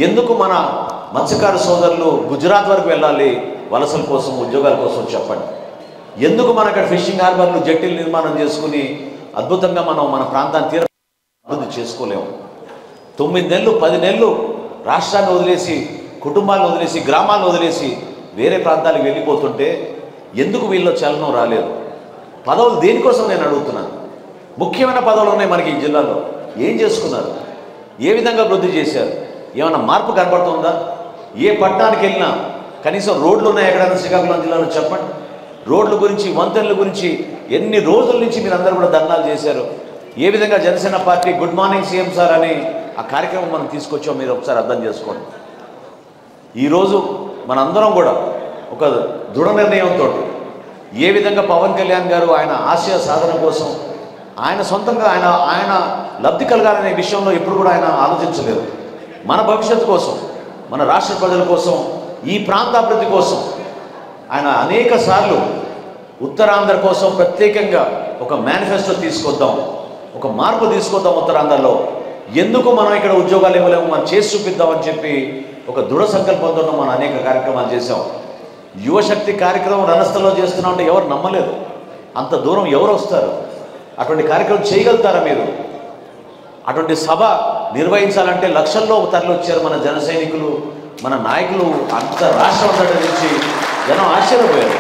ఎందుకు మన మత్స్యకార సోదరులు గుజరాత్ వరకు వెళ్ళాలి వలసల కోసం ఉద్యోగాల కోసం చెప్పండి ఎందుకు మన అక్కడ ఫిషింగ్ హార్బర్లు జట్టీలు నిర్మాణం చేసుకుని అద్భుతంగా మనం మన ప్రాంతాన్ని తీర అభివృద్ధి చేసుకోలేము తొమ్మిది నెలలు పది నెలలు రాష్ట్రాన్ని వదిలేసి కుటుంబాలను వదిలేసి గ్రామాలను వదిలేసి వేరే ప్రాంతాలకు వెళ్ళిపోతుంటే ఎందుకు వీళ్ళలో చలనం రాలేదు పదవులు దేనికోసం నేను అడుగుతున్నాను ముఖ్యమైన పదవులు ఉన్నాయి మనకి ఈ జిల్లాలో ఏం చేసుకున్నారు ఏ విధంగా అభివృద్ధి చేశారు ఏమైనా మార్పు కనబడుతుందా ఏ పట్టణానికి వెళ్ళినా కనీసం రోడ్లు ఉన్నాయి ఎక్కడైనా శ్రీకాకుళం జిల్లాలో చెప్పండి రోడ్ల గురించి వంతెనల గురించి ఎన్ని రోజుల నుంచి మీరు అందరూ కూడా ధర్నాలు చేశారు ఏ విధంగా Janasena party good morning CM sir అని ఆ కార్యక్రమం మనం తీసుకొచ్చాం మీరు ఒకసారి అర్థం చేసుకోండి ఈరోజు మనందరం కూడా ఒక దృఢ నిర్ణయంతో ఏ విధంగా పవన్ కళ్యాణ్ గారు ఆయన ఆశయ సాధన కోసం ఆయన సొంతంగా ఆయన ఆయన లబ్ధి కలగాలనే విషయంలో ఎప్పుడు కూడా ఆయన ఆలోచించలేదు మన భవిష్యత్తు కోసం మన రాష్ట్ర ప్రజల కోసం ఈ ప్రాంత అభివృద్ధి కోసం ఆయన అనేక సార్లు ఉత్తరాంధ్ర కోసం ప్రత్యేకంగా ఒక మేనిఫెస్టో తీసుకొద్దాం ఒక మార్పు తీసుకొద్దాం ఉత్తరాంధ్రలో ఎందుకు మనం ఇక్కడ ఉద్యోగాలు ఇవ్వలేము మనం చేసి చూపిద్దామని చెప్పి ఒక దృఢ సంకల్పంతో మనం అనేక కార్యక్రమాలు చేశాం యువశక్తి కార్యక్రమం రణస్థలో చేస్తున్నాం అంటే ఎవరు నమ్మలేదు అంత దూరం ఎవరు వస్తారు అటువంటి కార్యక్రమం చేయగలుగుతారా మీరు అటువంటి సభ నిర్వహించాలంటే లక్షల్లో తరలి వచ్చారు మన జన సైనికులు మన నాయకులు అంత రాష్ట్రం అంతటి నుంచి జనం ఆశ్చర్యపోయారు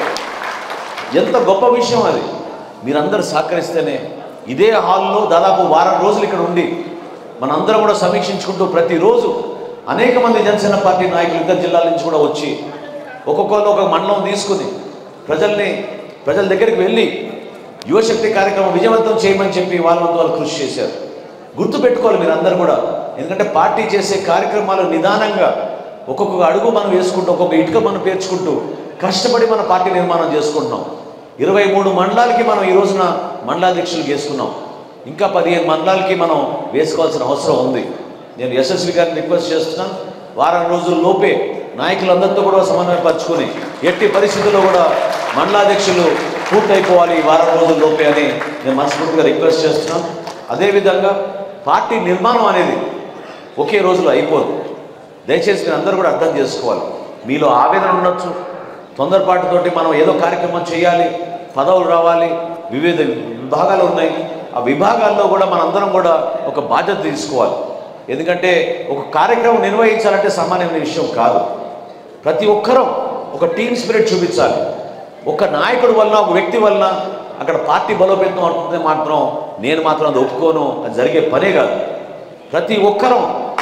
ఎంత గొప్ప విషయం అది మీరందరూ సహకరిస్తేనే ఇదే హాల్లో దాదాపు వారం రోజులు ఇక్కడ ఉండి మనందరం కూడా సమీక్షించుకుంటూ ప్రతిరోజు అనేక మంది జనసేన పార్టీ నాయకులు ఇతర జిల్లాల నుంచి కూడా వచ్చి ఒక్కొక్కరు ఒక మండలం తీసుకుని ప్రజల్ని ప్రజల దగ్గరికి వెళ్ళి యువశక్తి కార్యక్రమం విజయవంతం చేయమని చెప్పి వాళ్ళ వంతు వాళ్ళు కృషి చేశారు గుర్తుపెట్టుకోవాలి మీరందరూ కూడా ఎందుకంటే పార్టీ చేసే కార్యక్రమాలు నిదానంగా ఒక్కొక్క అడుగు మనం వేసుకుంటూ ఒక్కొక్క ఇటుక మనం పేర్చుకుంటూ కష్టపడి మన పార్టీ నిర్మాణం చేసుకుంటున్నాం ఇరవై మూడు మండలాలకి మనం ఈ రోజున మండలాధ్యక్షులు చేసుకున్నాం ఇంకా పదిహేను మండలాలకి మనం వేసుకోవాల్సిన అవసరం ఉంది నేను యశస్వి గారిని రిక్వెస్ట్ చేస్తున్నాను వారం రోజుల లోపే నాయకులందరితో కూడా సమన్వయపరచుకొని ఎట్టి పరిస్థితుల్లో కూడా మండలాధ్యక్షులు పూర్తయిపోవాలి ఈ వారం రోజుల లోపే అని నేను మనస్ఫూర్తిగా రిక్వెస్ట్ చేస్తున్నాను అదేవిధంగా పార్టీ నిర్మాణం అనేది ఒకే రోజులో అయిపోదు దయచేసి మీరు అందరూ కూడా అర్థం చేసుకోవాలి మీలో ఆవేదన ఉండొచ్చు తొందరపాటుతోటి మనం ఏదో కార్యక్రమం చేయాలి పదవులు రావాలి వివిధ విభాగాలు ఉన్నాయి ఆ విభాగాల్లో కూడా మనందరం కూడా ఒక బాధ్యత తీసుకోవాలి ఎందుకంటే ఒక కార్యక్రమం నిర్వహించాలంటే సామాన్యమైన విషయం కాదు ప్రతి ఒక్కరూ ఒక టీమ్ స్పిరిట్ చూపించాలి ఒక నాయకుడి వల్ల ఒక వ్యక్తి వల్ల అక్కడ పార్టీ బలోపేతం అవుతుంది మాత్రం నేను మాత్రం అది ఒప్పుకోను అది జరిగే పనే కాదు ప్రతి ఒక్కరూ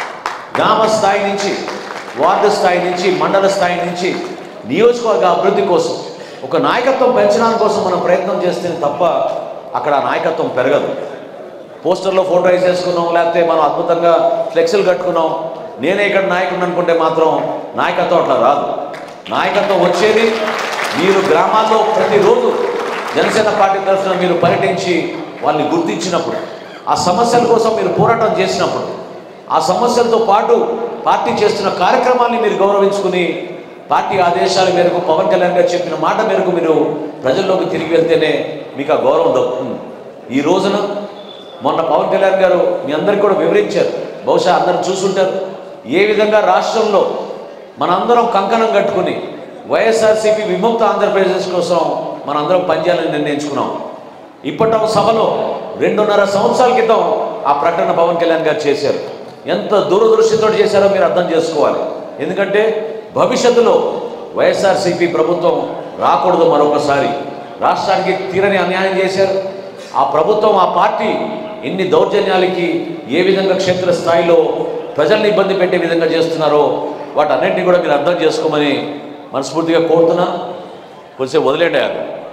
గ్రామ స్థాయి నుంచి వార్డు స్థాయి నుంచి మండల స్థాయి నుంచి నియోజకవర్గ అభివృద్ధి కోసం ఒక నాయకత్వం పెంచడానికి కోసం మనం ప్రయత్నం చేస్తే తప్ప అక్కడ ఆ నాయకత్వం పెరగదు పోస్టర్లో ఫోటో వేసేసుకున్నాం లేకపోతే మనం అద్భుతంగా ఫ్లెక్సీలు కట్టుకున్నాం నేనే ఇక్కడ నాయకుడిని అనుకుంటే మాత్రం నాయకత్వం అట్లా రాదు నాయకత్వం వచ్చేది మీరు గ్రామాల్లో ప్రతిరోజు జనసేన పార్టీ తరఫున మీరు పర్యటించి వాళ్ళని గుర్తించినప్పుడు ఆ సమస్యల కోసం మీరు పోరాటం చేసినప్పుడు ఆ సమస్యలతో పాటు పార్టీ చేస్తున్న కార్యక్రమాన్ని మీరు గౌరవించుకుని పార్టీ ఆదేశాల మేరకు పవన్ కళ్యాణ్ గారు చెప్పిన మాట మేరకు మీరు ప్రజల్లోకి తిరిగి వెళ్తేనే మీకు ఆ గౌరవం దక్కుతుంది ఈ రోజున మొన్న పవన్ కళ్యాణ్ గారు మీ అందరికీ కూడా వివరించారు బహుశా అందరూ చూసుంటారు ఏ విధంగా రాష్ట్రంలో మనందరం కంకణం కట్టుకుని వైఎస్ఆర్సీపీ విముక్త ఆంధ్రప్రదేశ్ కోసం మనందరం పనిచేయాలని నిర్ణయించుకున్నాం ఇప్పటి సభలో రెండున్నర సంవత్సరాల క్రితం ఆ ప్రకటన పవన్ కళ్యాణ్ గారు చేశారు ఎంత దూరదృష్టితో చేశారో మీరు అర్థం చేసుకోవాలి ఎందుకంటే భవిష్యత్తులో వైఎస్ఆర్సీపీ ప్రభుత్వం రాకూడదు మరొకసారి రాష్ట్రానికి తీరని అన్యాయం చేశారు ఆ ప్రభుత్వం ఆ పార్టీ ఎన్ని దౌర్జన్యాలకి ఏ విధంగా క్షేత్రస్థాయిలో ప్రజల్ని ఇబ్బంది పెట్టే విధంగా చేస్తున్నారో వాటన్నింటినీ కూడా మీరు అర్థం చేసుకోమని మనస్ఫూర్తిగా కోరుతున్నా కొంచెం వదిలేండి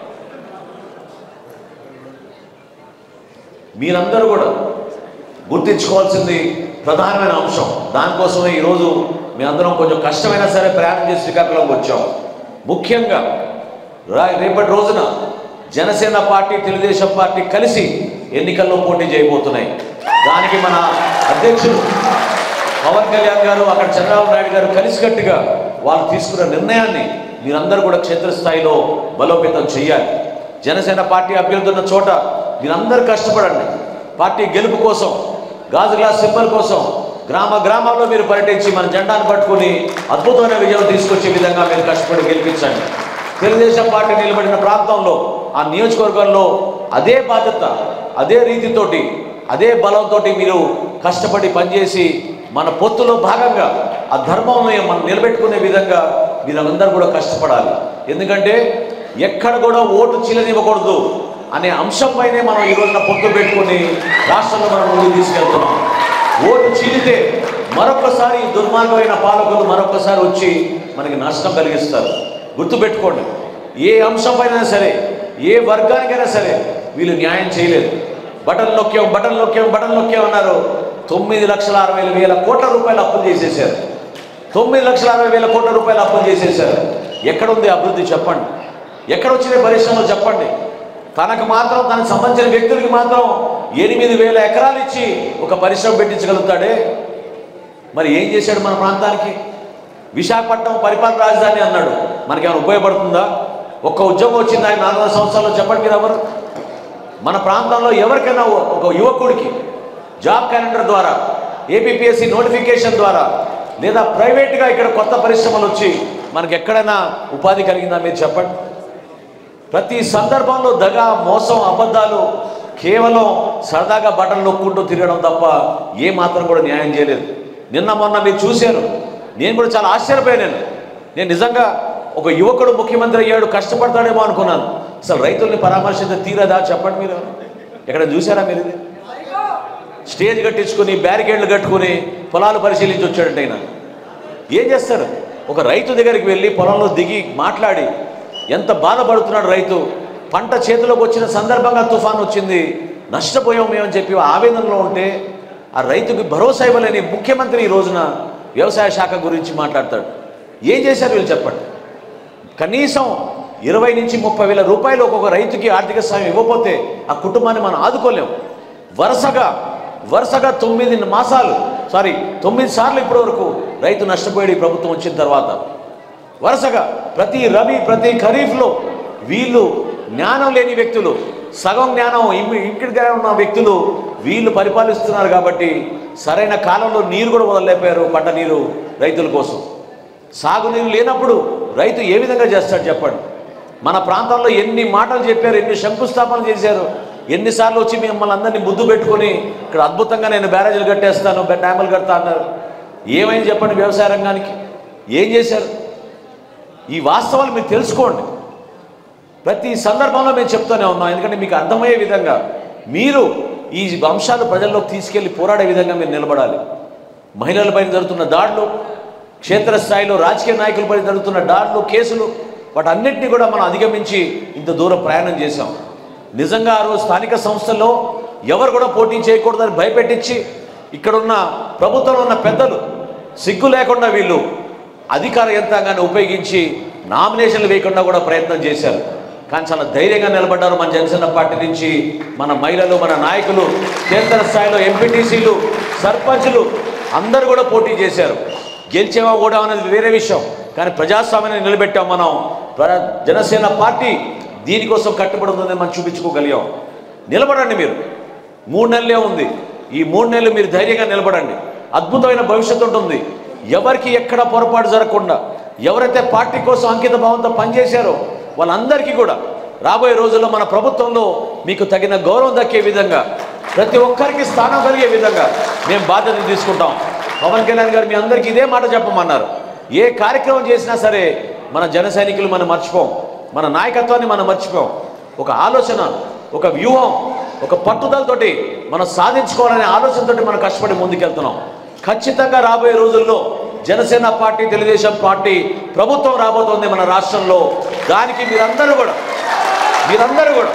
మీరందరూ కూడా గుర్తించుకోవాల్సింది ప్రధానమైన అంశం దానికోసమే ఈరోజు మీ అందరం కొంచెం కష్టమైనా సరే ప్రయాణం చేసి శ్రీకాకుళంకి వచ్చాం ముఖ్యంగా రా- రేపటి రోజున జనసేన పార్టీ తెలుగుదేశం పార్టీ కలిసి ఎన్నికల్లో పోటీ చేయబోతున్నాయి దానికి మన అధ్యక్షులు పవన్ కళ్యాణ్ గారు అక్కడ చంద్రబాబు నాయుడు గారు కలిసికట్టుగా వాళ్ళు తీసుకున్న నిర్ణయాన్ని మీరందరూ కూడా క్షేత్రస్థాయిలో బలోపేతం చేయాలి జనసేన పార్టీ అభ్యర్థి ఉన్న చోట మీరందరూ కష్టపడండి పార్టీ గెలుపు కోసం గాజు గ్లాస్ సింబల్ కోసం గ్రామ గ్రామాల్లో మీరు పర్యటించి మన జెండాను పట్టుకుని అద్భుతమైన విజయం తీసుకొచ్చే విధంగా మీరు కష్టపడి గెలిపించండి తెలుగుదేశం పార్టీ నిలబడిన ప్రాంతంలో ఆ నియోజకవర్గంలో అదే బాధ్యత అదే రీతితోటి అదే బలంతో మీరు కష్టపడి పనిచేసి మన పొత్తులో భాగంగా ఆ ధర్మంలో మనం నిలబెట్టుకునే విధంగా మీరందరూ కూడా కష్టపడాలి ఎందుకంటే ఎక్కడ కూడా ఓటు చీలనివ్వకూడదు అనే అంశంపైనే మనం ఈ రోజున పొత్తు పెట్టుకుని రాష్ట్రంలో మనం ముందుకు తీసుకెళ్తున్నాం ఓటు చీలితే మరొకసారి ఈ దుర్మార్గమైన పాలకులు మరొకసారి వచ్చి మనకి నష్టం కలిగిస్తారు గుర్తుపెట్టుకోండి ఏ అంశంపైనా సరే ఏ వర్గానికైనా సరే వీళ్ళు న్యాయం చేయలేదు బటన్ నొక్కాం బటన్ నొక్కాం బటన్ నొక్కాం అన్నారు తొమ్మిది లక్షల అరవై వేల కోట్ల రూపాయలు అప్పులు చేసేసారు తొమ్మిది లక్షల అరవై వేల కోట్ల రూపాయలు అప్పులు చేసేసారు ఎక్కడుంది అభివృద్ధి చెప్పండి ఎక్కడ వచ్చిన పరిశ్రమలు చెప్పండి తనకు మాత్రం తనకు సంబంధించిన వ్యక్తులకి మాత్రం ఎనిమిది వేల ఎకరాలు ఇచ్చి ఒక పరిశ్రమ పెట్టించగలుగుతాడే మరి ఏం చేశాడు మన ప్రాంతానికి విశాఖపట్నం పరిపాలన రాజధాని అన్నాడు మనకేమైనా ఉపయోగపడుతుందా ఒక్క ఉద్యోగం వచ్చింది ఆయన నాలుగు సంవత్సరాల్లో చెప్పండి మీరు ఎవరు మన ప్రాంతంలో ఎవరికైనా ఒక యువకుడికి జాబ్ క్యాలెండర్ ద్వారా ఏపీపీఎస్సి నోటిఫికేషన్ ద్వారా లేదా ప్రైవేట్గా ఇక్కడ కొత్త పరిశ్రమలు వచ్చి మనకి ఎక్కడైనా ఉపాధి కలిగిందా మీరు చెప్పండి ప్రతి సందర్భంలో దగ మోసం అబద్ధాలు కేవలం సరదాగా బట్టలు నొక్కుంటూ తిరగడం తప్ప ఏ మాత్రం కూడా న్యాయం చేయలేదు నిన్న మొన్న మీరు చూశారు నేను కూడా చాలా ఆశ్చర్యపోయాను నేను నిజంగా ఒక యువకుడు ముఖ్యమంత్రి అయ్యాడు కష్టపడతాడేమో అనుకున్నాను అసలు రైతుల్ని పరామర్శించ తీరదా చెప్పండి మీరు ఎక్కడ చూసారా మీరు ఇది స్టేజ్ కట్టించుకుని బ్యారికేడ్లు కట్టుకుని పొలాలు పరిశీలించి వచ్చాడంటే ఆయన ఏం చేస్తారు ఒక రైతు దగ్గరికి వెళ్ళి పొలంలో దిగి మాట్లాడి ఎంత బాధపడుతున్నాడు రైతు పంట చేతిలోకి వచ్చిన సందర్భంగా తుఫాన్ వచ్చింది నష్టపోయాం మేమని చెప్పి ఆవేదనలో ఉంటే ఆ రైతుకి భరోసా ఇవ్వలేని ముఖ్యమంత్రి ఈ రోజున వ్యవసాయ శాఖ గురించి మాట్లాడతాడు ఏం చేశారు వీళ్ళు చెప్పండి కనీసం ఇరవై నుంచి ముప్పై వేల రూపాయలు ఒక్కొక్క రైతుకి ఆర్థిక సాయం ఇవ్వకపోతే ఆ కుటుంబాన్ని మనం ఆదుకోలేం వరుసగా వరుసగా తొమ్మిది మాసాలు సారీ తొమ్మిది సార్లు ఇప్పటి వరకు రైతు నష్టపోయాడు ఈ ప్రభుత్వం వచ్చిన తర్వాత వరుసగా ప్రతి రబీ ప్రతి ఖరీఫ్లో వీళ్ళు జ్ఞానం లేని వ్యక్తులు సగం జ్ఞానం ఇక్కడ ఉన్న వ్యక్తులు వీళ్ళు పరిపాలిస్తున్నారు కాబట్టి సరైన కాలంలో నీరు కూడా వదలలేకపోయారు పంట నీరు రైతుల కోసం సాగునీరు లేనప్పుడు రైతు ఏ విధంగా చేస్తాడు చెప్పండి మన ప్రాంతంలో ఎన్ని మాటలు చెప్పారు ఎన్ని శంకుస్థాపనలు చేశారు ఎన్నిసార్లు వచ్చి మిమ్మల్ని అందరినీ ముద్దు పెట్టుకొని ఇక్కడ అద్భుతంగా నేను బ్యారేజీలు కట్టేస్తాను బె- డ్యాములు కడతా అన్నారు ఏమైంది చెప్పండి వ్యవసాయ రంగానికి ఏం చేశారు ఈ వాస్తవాలు మీరు తెలుసుకోండి ప్రతి సందర్భంలో మేము చెప్తూనే ఉన్నాం ఎందుకంటే మీకు అర్థమయ్యే విధంగా మీరు ఈ అంశాలు ప్రజల్లోకి తీసుకెళ్లి పోరాడే విధంగా మీరు నిలబడాలి మహిళలపైన జరుగుతున్న దాడులు క్షేత్రస్థాయిలో రాజకీయ నాయకులపై జరుగుతున్న దాడులు కేసులు వాటన్నిటిని కూడా మనం అధిగమించి ఇంత దూరం ప్రయాణం చేశాం నిజంగా ఆ రోజు స్థానిక సంస్థల్లో ఎవరు కూడా పోటీ చేయకూడదని భయపెట్టించి ఇక్కడున్న ప్రభుత్వంలో ఉన్న పెద్దలు సిగ్గు లేకుండా వీళ్ళు అధికార యంత్రాంగాన్ని ఉపయోగించి నామినేషన్లు వేయకుండా కూడా ప్రయత్నం చేశారు కానీ చాలా ధైర్యంగా నిలబడ్డారు మన జనసేన పార్టీ నుంచి మన మహిళలు మన నాయకులు కేంద్ర స్థాయిలో ఎంపీటీసీలు సర్పంచులు అందరూ కూడా పోటీ చేశారు గెలిచేవా కూడా అనేది వేరే విషయం కానీ ప్రజాస్వామ్యాన్ని నిలబెట్టాం మనం ప్ర- జనసేన పార్టీ దీనికోసం కట్టుబడి ఉందని మనం చూపించుకోగలిగాం నిలబడండి మీరు మూడు నెలలే ఉంది ఈ మూడు నెలలు మీరు ధైర్యంగా నిలబడండి అద్భుతమైన భవిష్యత్తు ఉంటుంది ఎవరికి ఎక్కడ పొరపాటు జరగకుండా ఎవరైతే పార్టీ కోసం అంకిత భావంతో పనిచేశారో వాళ్ళందరికీ కూడా రాబోయే రోజుల్లో మన ప్రభుత్వంలో మీకు తగిన గౌరవం దక్కే విధంగా ప్రతి ఒక్కరికి స్థానం కలిగే విధంగా మేము బాధ్యతలు తీసుకుంటాం పవన్ కళ్యాణ్ గారు మీ అందరికీ ఇదే మాట చెప్పమన్నారు ఏ కార్యక్రమం చేసినా సరే మన జన సైనికులు మనం మర్చిపోం మన నాయకత్వాన్ని మనం మర్చిపోం ఒక ఆలోచన ఒక వ్యూహం ఒక పట్టుదలతోటి మనం సాధించుకోవాలనే ఆలోచనతోటి మనం కష్టపడి ముందుకెళ్తున్నాం ఖచ్చితంగా రాబోయే రోజుల్లో జనసేన పార్టీ తెలుగుదేశం పార్టీ ప్రభుత్వం రాబోతోంది మన రాష్ట్రంలో దానికి మీరందరూ కూడా మీరందరూ కూడా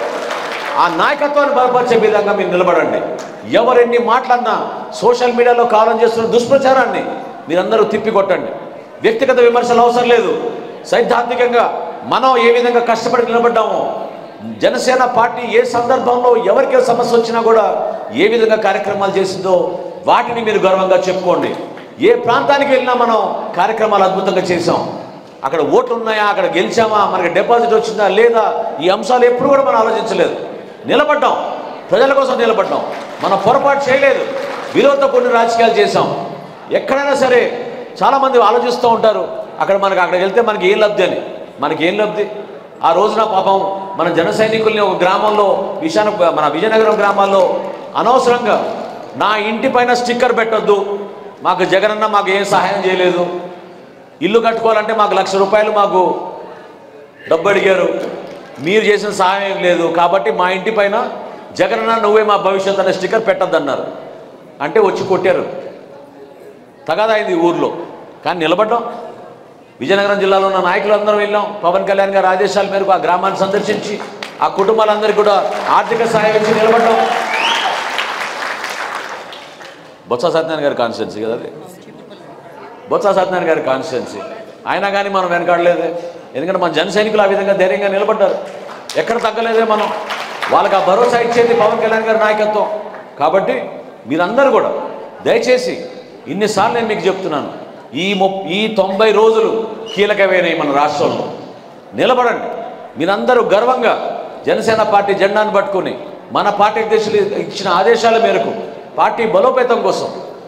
ఆ నాయకత్వాన్ని బలపరిచే విధంగా మీరు నిలబడండి ఎవరెన్ని మాట్లాడినా సోషల్ మీడియాలో కాలం చేస్తున్న దుష్ప్రచారాన్ని మీరందరూ తిప్పికొట్టండి వ్యక్తిగత విమర్శలు అవసరం లేదు సైద్ధాంతికంగా మనం ఏ విధంగా కష్టపడి నిలబడ్డామో జనసేన పార్టీ ఏ సందర్భంలో ఎవరికి సమస్య వచ్చినా కూడా ఏ విధంగా కార్యక్రమాలు చేసిందో వాటిని మీరు గర్వంగా చెప్పుకోండి ఏ ప్రాంతానికి వెళ్ళినా మనం కార్యక్రమాలు అద్భుతంగా చేసాం అక్కడ ఓట్లు ఉన్నాయా అక్కడ గెలిచామా మనకి డిపాజిట్ వచ్చిందా లేదా ఈ అంశాలు ఎప్పుడు కూడా మనం ఆలోచించలేదు నిలబడ్డాం ప్రజల కోసం నిలబడ్డాం మనం పొరపాటు చేయలేదు విలువతో కొన్ని రాజకీయాలు చేశాం ఎక్కడైనా సరే చాలామంది ఆలోచిస్తూ ఉంటారు అక్కడ మనకు అక్కడికి వెళ్తే మనకి ఏం లబ్ధి అని మనకి ఏం లబ్ధి ఆ రోజున పాపం మన జన సైనికుల్ని ఒక గ్రామంలో విశాన మన విజయనగరం గ్రామాల్లో అనవసరంగా నా ఇంటి పైన స్టిక్కర్ పెట్టొద్దు మాకు జగనన్న మాకు ఏం సహాయం చేయలేదు ఇల్లు కట్టుకోవాలంటే మాకు లక్ష రూపాయలు మాకు డబ్బు అడిగారు మీరు చేసిన సహాయం ఏం లేదు కాబట్టి మా ఇంటి పైన జగనన్న నువ్వే మా భవిష్యత్ అనే స్టిక్కర్ పెట్టద్దన్నారు అంటే వచ్చి కొట్టారు తగాదైంది ఈ ఊర్లో కానీ నిలబడ్డాం విజయనగరం జిల్లాలో ఉన్న నాయకులందరం వెళ్ళాం పవన్ కళ్యాణ్ గారి ఆదేశాల మేరకు ఆ గ్రామాన్ని సందర్శించి ఆ కుటుంబాలందరికీ కూడా ఆర్థిక సహాయం ఇచ్చి నిలబడ్డాం బొత్స సత్యనారాయణ గారి కాన్స్టిట్యున్సీ కదా అది బొత్స సత్యనారాయణ గారి కాన్స్టిట్యున్సీ అయినా కానీ మనం వెనకాడలేదే ఎందుకంటే మన జన సైనికులు ఆ విధంగా ధైర్యంగా నిలబడ్డారు ఎక్కడ తగ్గలేదే మనం వాళ్ళకి ఆ భరోసా ఇచ్చేది పవన్ కళ్యాణ్ గారి నాయకత్వం కాబట్టి మీరందరూ కూడా దయచేసి ఇన్నిసార్లు నేను మీకు చెప్తున్నాను ఈ ము ఈ తొంభై రోజులు కీలకమైనవి మన రాష్ట్రంలో నిలబడండి మీరందరూ గర్వంగా జనసేన పార్టీ జెండాను పట్టుకొని మన పార్టీ అధ్యక్షులు ఇచ్చిన ఆదేశాల మేరకు పార్టీ బలోపేతం కోసం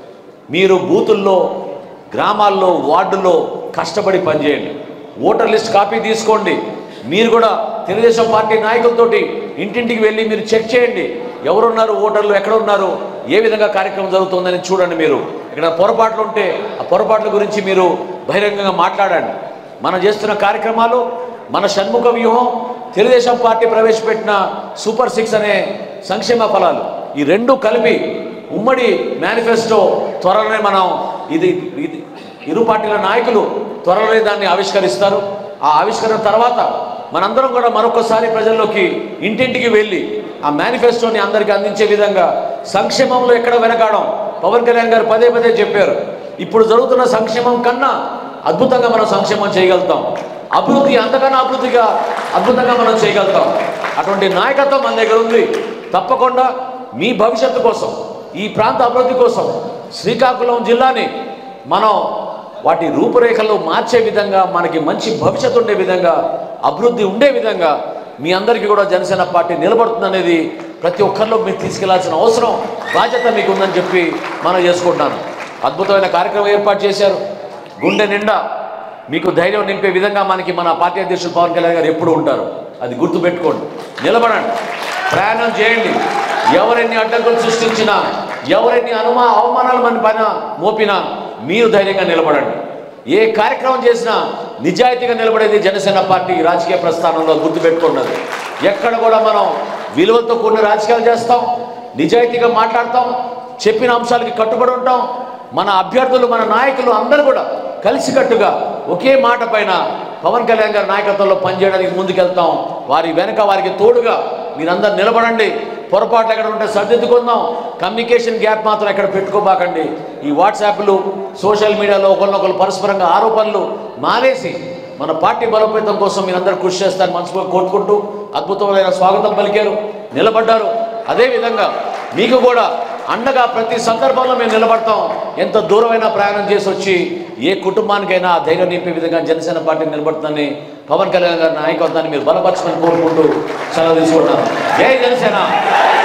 మీరు బూతుల్లో గ్రామాల్లో వార్డుల్లో కష్టపడి పనిచేయండి ఓటర్ లిస్ట్ కాపీ తీసుకోండి మీరు కూడా తెలుగుదేశం పార్టీ నాయకులతోటి ఇంటింటికి వెళ్ళి మీరు చెక్ చేయండి ఎవరున్నారు ఓటర్లు ఎక్కడ ఉన్నారు ఏ విధంగా కార్యక్రమం జరుగుతుందని చూడండి మీరు ఇక్కడ పొరపాట్లు ఉంటే ఆ పొరపాట్ల గురించి మీరు బహిరంగంగా మాట్లాడండి మనం చేస్తున్న కార్యక్రమాలు మన షణ్ముఖ వ్యూహం తెలుగుదేశం పార్టీ ప్రవేశపెట్టిన సూపర్ సిక్స్ అనే సంక్షేమ ఫలాలు ఈ రెండు కలిపి ఉమ్మడి మేనిఫెస్టో త్వరలోనే మనం ఇది ఇది ఇరు పార్టీల నాయకులు త్వరలోనే దాన్ని ఆవిష్కరిస్తారు ఆ ఆవిష్కరణ తర్వాత మనందరం కూడా మరొకసారి ప్రజల్లోకి ఇంటింటికి వెళ్ళి ఆ మేనిఫెస్టోని అందరికీ అందించే విధంగా సంక్షేమంలో ఎక్కడ వెనకాడం పవన్ కళ్యాణ్ గారు పదే పదే చెప్పారు ఇప్పుడు జరుగుతున్న సంక్షేమం కన్నా అద్భుతంగా మనం సంక్షేమం చేయగలుగుతాం అభివృద్ధి అంతకన్నా అభివృద్ధిగా అద్భుతంగా మనం చేయగలుగుతాం అటువంటి నాయకత్వం మన దగ్గర ఉంది తప్పకుండా మీ భవిష్యత్తు కోసం ఈ ప్రాంత అభివృద్ధి కోసం శ్రీకాకుళం జిల్లాని మనం వాటి రూపురేఖలు మార్చే విధంగా మనకి మంచి భవిష్యత్తు ఉండే విధంగా అభివృద్ధి ఉండే విధంగా మీ అందరికీ కూడా జనసేన పార్టీ నిలబడుతుందనేది ప్రతి ఒక్కరిలో మీరు తీసుకెళ్లాల్సిన అవసరం బాధ్యత మీకు ఉందని చెప్పి మనం చేసుకుంటున్నాను అద్భుతమైన కార్యక్రమం ఏర్పాటు చేశారు గుండె నిండా మీకు ధైర్యం నింపే విధంగా మనకి మన పార్టీ అధ్యక్షులు పవన్ కళ్యాణ్ గారు ఎప్పుడు ఉంటారు అది గుర్తుపెట్టుకోండి నిలబడండి ప్రయాణం చేయండి ఎవరెన్ని అడ్డంకులు సృష్టించినా ఎవరెన్ని అనుమా అవమానాలు మన పైన మోపినా మీరు ధైర్యంగా నిలబడండి ఏ కార్యక్రమం చేసినా నిజాయితీగా నిలబడేది జనసేన పార్టీ రాజకీయ ప్రస్థానంలో గుర్తుపెట్టుకున్నది ఎక్కడ కూడా మనం విలువలతో కూడిన రాజకీయాలు చేస్తాం నిజాయితీగా మాట్లాడతాం చెప్పిన అంశాలకి కట్టుబడి ఉంటాం మన అభ్యర్థులు మన నాయకులు అందరూ కూడా కలిసికట్టుగా ఒకే మాట పైన పవన్ కళ్యాణ్ గారి నాయకత్వంలో పనిచేయడానికి ముందుకెళ్తాం వారి వెనక వారికి తోడుగా మీరందరూ నిలబడండి పొరపాట్లు ఎక్కడ ఉంటే సర్దిద్దుకుందాం కమ్యూనికేషన్ గ్యాప్ మాత్రం ఎక్కడ పెట్టుకోబాకండి ఈ వాట్సాప్లు సోషల్ మీడియాలో ఒకరినొకరు పరస్పరంగా ఆరోపణలు మానేసి మన పార్టీ బలోపేతం కోసం మీరందరూ కృషి చేస్తారని మనసుగా కోరుకుంటూ అద్భుతమైన స్వాగతం పలికారు నిలబడ్డారు అదేవిధంగా మీకు కూడా అండగా ప్రతి సందర్భంలో మేము నిలబడతాం ఎంత దూరమైనా ప్రయాణం చేసి వచ్చి ఏ కుటుంబానికైనా ఆ ధైర్యం నింపే విధంగా జనసేన పార్టీ నిలబడుతుందని పవన్ కళ్యాణ్ గారి నాయకత్వాన్ని మీరు బలపరచమని కోరుకుంటూ సెలవు తీసుకుంటాను జై జనసేన